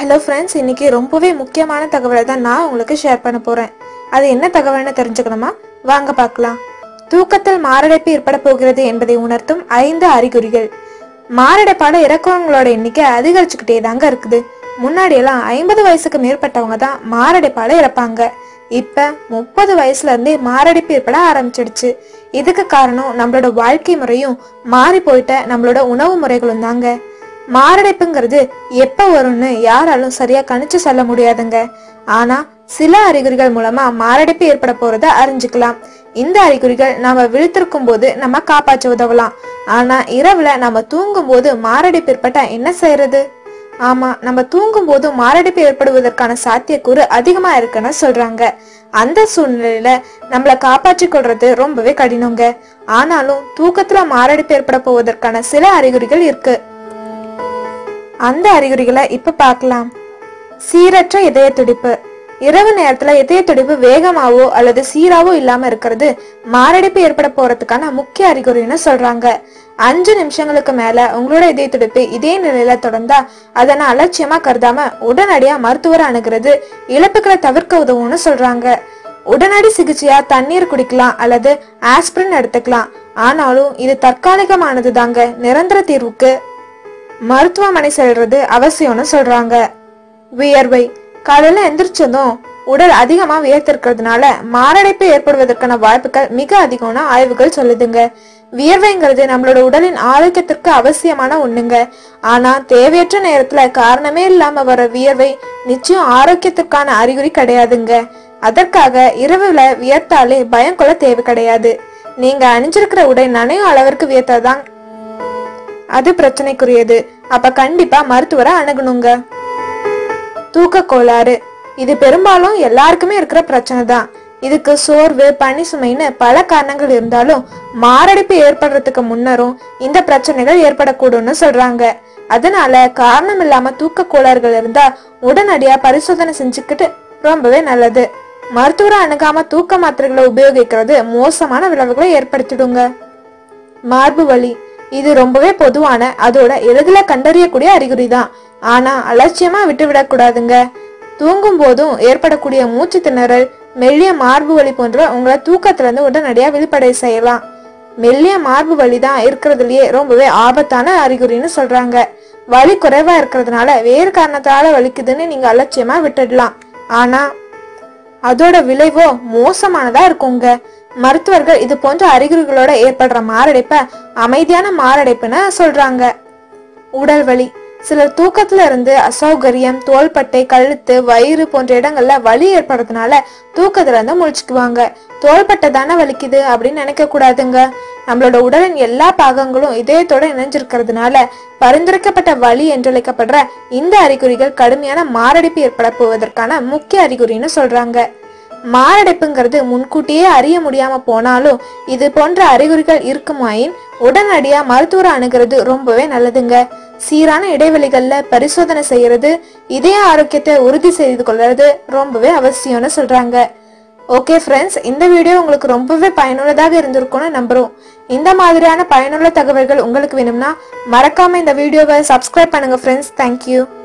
hello friends இன்னைக்கு ரொம்பவே முக்கியமான தகவலை தான் நான் உங்களுக்கு ஷேர் பண்ண போறேன் அது என்ன தகவல்னு தெரிஞ்சுக்கணுமா வாங்க பார்க்கலாம் தூக்கத்தில் மாரடைப்பு ஏற்பட போகிறது என்பதை உணர்த்தும் ஐந்து அறிகுறிகள் மாரடைப்பால இறக்குறவங்களோட எண்ணிக்கை அதிகரிச்சுக்கிட்டே தாங்க இருக்குது முன்னாடி எல்லாம் ஐம்பது வயசுக்கு மேற்பட்டவங்க தான் மாரடைப்பால இறப்பாங்க இப்ப முப்பது வயசுல இருந்தே மாரடைப்பு ஏற்பட ஆரம்பிச்சிடுச்சு இதுக்கு காரணம் நம்மளோட வாழ்க்கை முறையும் மாறி போயிட்ட நம்மளோட உணவு முறைகளும் தாங்க மாரடைப்புங்கிறது எப்ப வரும்னு யாராலும் சரியா கணிச்சு சொல்ல முடியாதுங்க ஆனா சில அறிகுறிகள் மூலமா மாரடைப்பு ஏற்பட போறத அறிஞ்சுக்கலாம் இந்த அறிகுறிகள் நாம விழித்திருக்கும் போது நம்ம காப்பாற்ற உதவலாம் ஆனா இரவுல நம்ம தூங்கும் போது மாரடைப்பு ஏற்பட்டா என்ன செய்யறது ஆமா நம்ம தூங்கும் போது மாரடைப்பு ஏற்படுவதற்கான சாத்தியக்கூறு அதிகமா இருக்குன்னு சொல்றாங்க அந்த சூழ்நிலையில நம்மள காப்பாற்றிக் கொள்றது ரொம்பவே கடினங்க ஆனாலும் தூக்கத்துல மாரடைப்பு ஏற்பட போவதற்கான சில அறிகுறிகள் இருக்கு அந்த அறிகுறிகளை இப்ப பார்க்கலாம் சீரற்ற இதய துடிப்பு இரவு நேரத்துல இதய துடிப்பு வேகமாவோ அல்லது சீராவோ இல்லாம இருக்கிறது மாரடைப்பு ஏற்பட போறதுக்கான முக்கிய அறிகுறின்னு சொல்றாங்க அஞ்சு நிமிஷங்களுக்கு மேல உங்களோட இதய துடிப்பு இதே நிலையில தொடர்ந்தா அதை நான் அலட்சியமா கருதாம உடனடியா மருத்துவரை அணுகிறது இழப்புகளை தவிர்க்க உதவும்னு சொல்றாங்க உடனடி சிகிச்சையா தண்ணீர் குடிக்கலாம் அல்லது ஆஸ்பிரின் எடுத்துக்கலாம் ஆனாலும் இது தற்காலிகமானது தாங்க நிரந்தர தீர்வுக்கு மருத்துவமனை செல்றது அவசியம்னு சொல்றாங்க வியர்வை காலையில எந்திரிச்சதும் உடல் அதிகமா வியர்த்திருக்கிறதுனால மாரடைப்பு ஏற்படுவதற்கான வாய்ப்புகள் மிக அதிகம்னு ஆய்வுகள் சொல்லுதுங்க வியர்வைங்கிறது நம்மளோட உடலின் ஆரோக்கியத்திற்கு அவசியமான ஒண்ணுங்க ஆனா தேவையற்ற நேரத்துல காரணமே இல்லாம வர வியர்வை நிச்சயம் ஆரோக்கியத்திற்கான அறிகுறி கிடையாதுங்க அதற்காக இரவுல வியர்த்தாலே பயம் கொள்ள தேவை கிடையாது நீங்க அணிஞ்சிருக்கிற உடை நனையும் அளவிற்கு வியர்த்தாதான் அது பிரச்சனைக்குரியது அப்ப கண்டிப்பா மருத்துவரை அணுகணுங்க தூக்க கோளாறு இது பெரும்பாலும் எல்லாருக்குமே இருக்கிற பிரச்சனை தான் இதுக்கு சோர்வு பனி சுமைன்னு பல காரணங்கள் இருந்தாலும் மாரடைப்பு ஏற்படுறதுக்கு முன்னரும் இந்த பிரச்சனைகள் ஏற்படக்கூடும்னு சொல்றாங்க அதனால காரணம் இல்லாம தூக்க கோளாறுகள் இருந்தா உடனடியா பரிசோதனை செஞ்சுக்கிட்டு ரொம்பவே நல்லது மருத்துவரை அணுகாம தூக்க மாத்திரைகளை உபயோகிக்கிறது மோசமான விளைவுகளை ஏற்படுத்திடுங்க மார்பு வலி இது ரொம்பவே பொதுவான அதோட எளிதில் கண்டறியக்கூடிய அறிகுறி தான் ஆனா அலட்சியமா விட்டு விடக்கூடாதுங்க தூங்கும் போதும் ஏற்படக்கூடிய மூச்சு திணறல் மெல்லிய மார்பு வலி போன்ற உங்களை தூக்கத்துல இருந்து உடனடியா வெளிப்படை செய்யலாம் மெல்லிய மார்பு வலி தான் இருக்கிறதுலயே ரொம்பவே ஆபத்தான அறிகுறின்னு சொல்றாங்க வலி குறைவா இருக்கிறதுனால வேறு காரணத்தால வலிக்குதுன்னு நீங்க அலட்சியமா விட்டுடலாம் ஆனா அதோட விளைவோ மோசமானதா இருக்குங்க மருத்துவர்கள் இது போன்ற அறிகுறிகளோட ஏற்படுற மாரடைப்ப அமைதியான மாரடைப்புன்னு சொல்றாங்க உடல் வலி சிலர் தூக்கத்துல இருந்து அசௌகரியம் தோள்பட்டை கழுத்து வயிறு போன்ற இடங்கள்ல வலி ஏற்படுறதுனால தூக்கத்துல இருந்து முழிச்சுக்குவாங்க தோள்பட்டை தானே வலிக்குது அப்படின்னு நினைக்க கூடாதுங்க நம்மளோட உடலின் எல்லா பாகங்களும் இதயத்தோட இணைஞ்சிருக்கிறதுனால பரிந்துரைக்கப்பட்ட வலி என்றழைக்கப்படுற இந்த அறிகுறிகள் கடுமையான மாரடைப்பு ஏற்பட போவதற்கான முக்கிய அறிகுறின்னு சொல்றாங்க மாரடைப்புங்கிறது முன்கூட்டியே அறிய முடியாம போனாலும் இது போன்ற அறிகுறிகள் இருக்குமாயின் உடனடியா மருத்துவரை அணுகிறது ரொம்பவே நல்லதுங்க சீரான இடைவெளிகள்ல பரிசோதனை செய்யறது இதய ஆரோக்கியத்தை உறுதி செய்து கொள்றது ரொம்பவே அவசியம்னு சொல்றாங்க ஓகே ஃப்ரெண்ட்ஸ் இந்த வீடியோ உங்களுக்கு ரொம்பவே பயனுள்ளதாக இருந்திருக்கும்னு நம்புறோம் இந்த மாதிரியான பயனுள்ள தகவல்கள் உங்களுக்கு வேணும்னா மறக்காம இந்த வீடியோவை சப்ஸ்கிரைப் பண்ணுங்க ஃப்ரெண்ட்ஸ் தேங்க்யூ